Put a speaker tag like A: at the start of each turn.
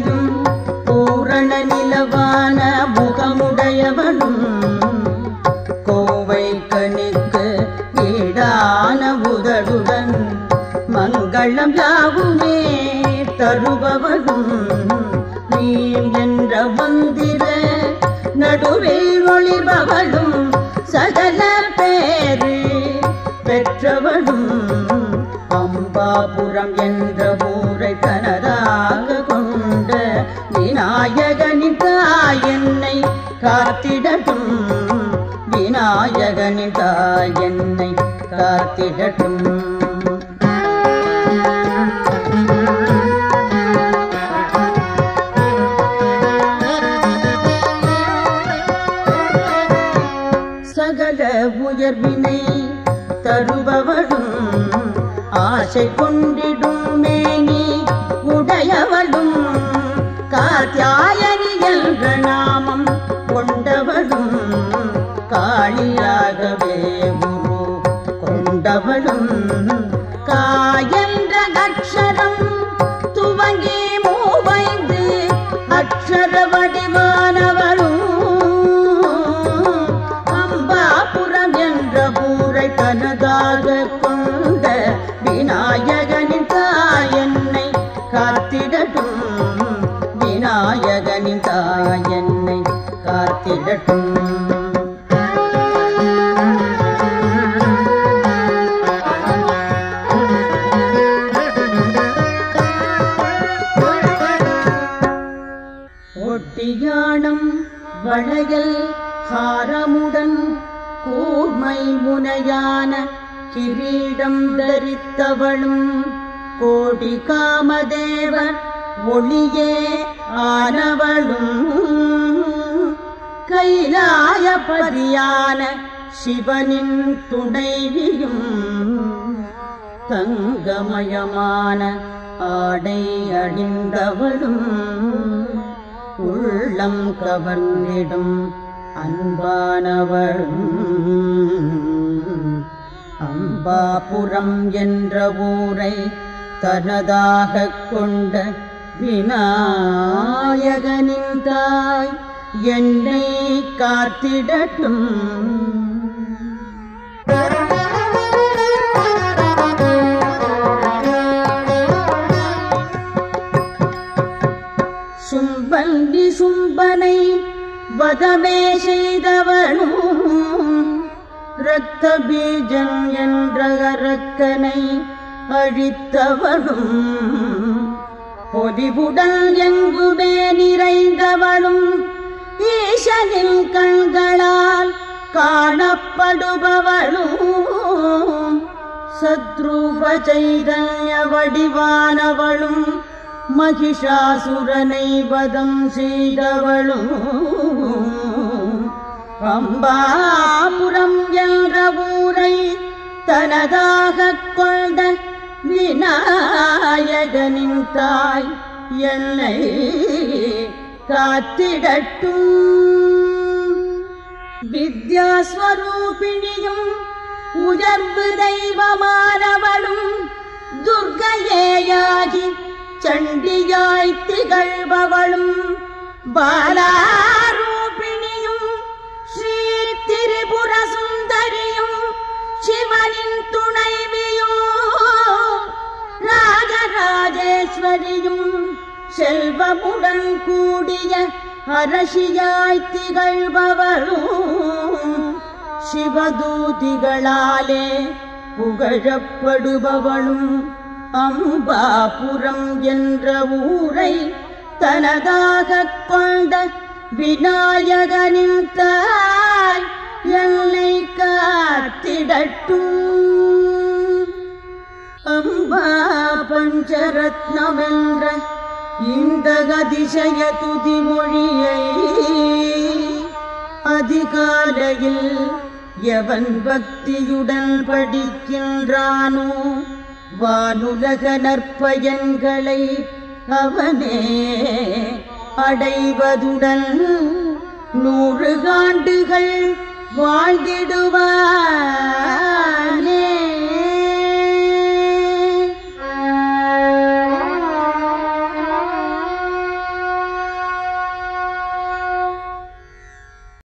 A: செய்யும் பூரண நிலவான முகமுடையவனும் கோவை கணிக்கு ஈடான உதடுடன் மங்களம் யாவுமே தருபவனும் நீம் என்ற மந்திர நடுவில் ஒளிர்பவளும் சகல பேரு பெற்றவளும் அம்பாபுரம் என்ற ஊரை தனதாக கொண்ட விநாயகனின் தாய் என்னை காத்திடட்டும் விநாயகனின் தாய் என்னை காத்திடட்டும் சகல உயர்வினை தருபவளும் ஆசை கொண்டிடும் மேனி உடையவளும் காத்தியாயனி என்ற நாமம் கொண்டவளும் காளியாகவே குரு கொண்டவளும் காயென்ற அக்ஷரம் துவங்கி மூவைந்து அக்ஷர வடிவானவளும் அம்பாபுரம் என்ற ஊரை தனதாக கொண்ட விநாயகனின் தாய் என்னை காத்திடட்டும் விநாயகனின் தாய் என்னை காத்திடட்டும் ஒட்டியானம் வளையல் ஹாரமுடன் கூர்மை முனையான கிரீடம் தரித்தவளும் கோடி காமதேவ ஒளியே ஆனவளும் கைலாயபதியான சிவனின் துணைவியும் தங்கமயமான ஆடை அணிந்தவளும் உள்ளம் கவர்ந்திடும் அன்பானவளும் அம்பாபுரம் என்ற ஊரை தனதாகக் கொண்ட விநாயகனின் தாய் என்னை காத்திடட்டும் சும்பந்தி சும்பனை வதமே செய்தவனும் இரத்த பீஜம் என்ற அரக்கனை அழித்தவனும் பொதிவுடல் எங்குமே நிறைந்தவளும் ஈசனின் கண்களால் காணப்படுபவளும் சத்ரூப சைதன்ய வடிவானவளும் மகிஷாசுரனை வதம் செய்தவளும் அம்பாபுரம் என்ற ஊரை தனதாகக் கொண்ட விநாயகனின் தாய் என்னை காத்திடட்டும் வித்யாஸ்வரூபிணியும் உயர்வு தெய்வமானவளும் துர்கையேயாகி சண்டியாய் திகழ்பவளும் பாலாரூபிணியும் ஸ்ரீ திரிபுர சுந்தரியும் சிவனின் துணைவியும் ராஜராஜேஸ்வரியும் செல்வமுடன் கூடிய அரசியாய் திகழ்பவளும் சிவதூதிகளாலே புகழப்படுபவளும் அம்பாபுரம் என்ற ஊரை தனதாகக் கொண்ட விநாயகனின் தாய் என்னை காத்திடட்டும் அம்பா பஞ்சரத்னமென்ற இந்த அதிசய துதிமொழியை அதிகாலையில் எவன் பக்தியுடன் படிக்கின்றானோ வானுலக நற்பயன்களை அவனே அடைவதுடன் நூறு ஆண்டுகள் வாழ்ந்திடுவான்